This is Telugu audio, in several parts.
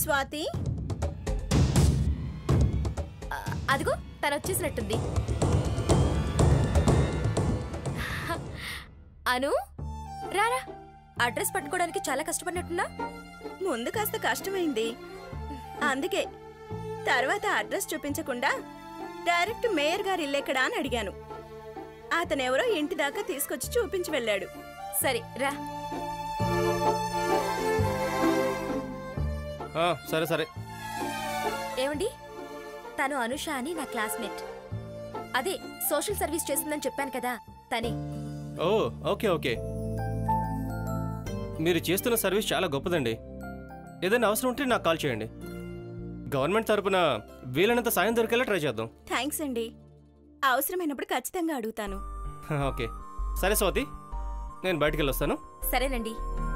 స్వాతి ఆ, అదిగో తను వచ్చేసినట్టుంది అను రారా అడ్రస్ పట్టుకోవడానికి చాలా కష్టపడినట్టున్నా ముందు కాస్త కష్టమైంది అందుకే తర్వాత అడ్రస్ చూపించకుండా డైరెక్ట్ మేయర్ గారి ఇల్లెక్కడా అని అడిగాను అతనెవరో ఇంటి దాకా తీసుకొచ్చి చూపించి వెళ్ళాడు సరే రా ఆ, సరే సరే ఏమండి తను అనుష అని నా క్లాస్మేట్ అదే సోషల్ సర్వీస్ చేస్తుందని చెప్పాను కదా తనే ఓ ఓకే ఓకే మీరు చేస్తున్న సర్వీస్ చాలా గొప్పదండి ఏదైనా అవసరం ఉంటే నాకు కాల్ చేయండి గవర్నమెంట్ తరపున వీలైనంత సాయం దొరికేలా ట్రై చేద్దాం థ్యాంక్స్ అండి అవసరమైనప్పుడు ఖచ్చితంగా అడుగుతాను ఓకే సరే స్వాతి నేను బయటికి వెళ్ళొస్తాను సరేనండి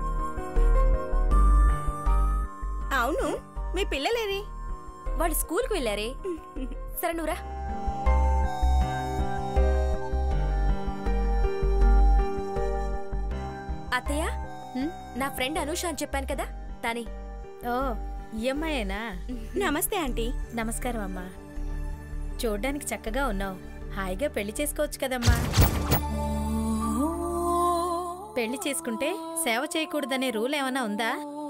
అవును మీ పిల్లలేరి వాళ్ళు స్కూల్కి వెళ్ళారే సరే నువ్వురా అత్తయ్య హ్మ్? నా ఫ్రెండ్ అనూష అని చెప్పాను కదా తనే ఓ ఈఎంఐయేనా నమస్తే ఆంటీ నమస్కారం అమ్మా చూడ్డానికి చక్కగా ఉన్నావు హాయిగా పెళ్లి చేసుకోవచ్చు కదమ్మా పెళ్లి చేసుకుంటే సేవ చేయకూడదనే రూల్ ఏమైనా ఉందా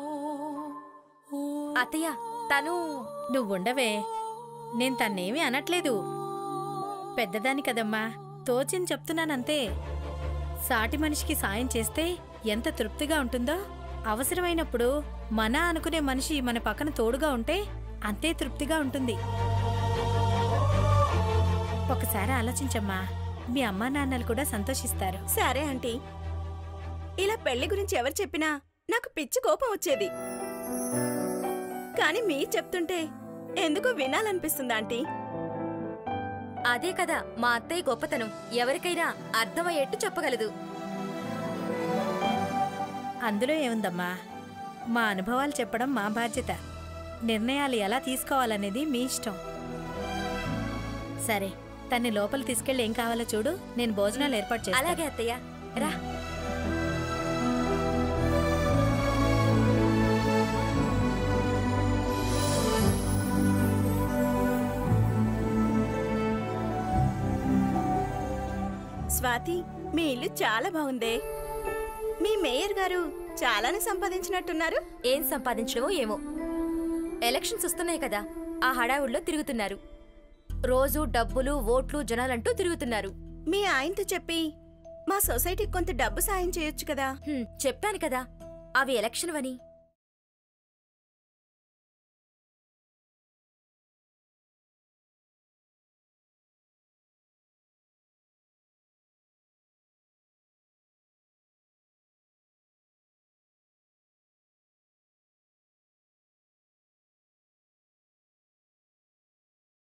అత్తయ్య తను నువ్వుండవే నేను తన్నేమీ అనట్లేదు పెద్దదాని కదమ్మా తోచింది చెప్తున్నానంతే సాటి మనిషికి సాయం చేస్తే ఎంత తృప్తిగా ఉంటుందో అవసరమైనప్పుడు మన అనుకునే మనిషి మన పక్కన తోడుగా ఉంటే అంతే తృప్తిగా ఉంటుంది ఒకసారి ఆలోచించమ్మా మీ అమ్మా నాన్నలు కూడా సంతోషిస్తారు సరే ఆంటీ ఇలా పెళ్లి గురించి ఎవరు చెప్పినా నాకు పిచ్చి కోపం వచ్చేది కానీ మీరు చెప్తుంటే ఎందుకో వినాలనిపిస్తుంది ఆంటీ అదే కదా మా అత్తయ్య గొప్పతనం ఎవరికైనా అర్థమయ్యేట్టు చెప్పగలదు అందులో ఏముందమ్మా మా అనుభవాలు చెప్పడం మా బాధ్యత నిర్ణయాలు ఎలా తీసుకోవాలనేది మీ ఇష్టం సరే తన్ని లోపల తీసుకెళ్ళి ఏం కావాలో చూడు నేను భోజనాలు ఏర్పాటు చేస్తాను అలాగే అత్తయ్య రా స్వాతి మీ ఇల్లు చాలా బాగుందే మీ మేయర్ గారు చాలానే సంపాదించినట్టున్నారు ఏం సంపాదించడమో ఏమో ఎలక్షన్స్ వస్తున్నాయి కదా ఆ హడావుల్లో తిరుగుతున్నారు రోజు డబ్బులు ఓట్లు జనాలంటూ తిరుగుతున్నారు మీ ఆయనతో చెప్పి మా సొసైటీకి కొంత డబ్బు సాయం చేయొచ్చు కదా హ్మ్, చెప్పాను కదా అవి ఎలక్షన్ వని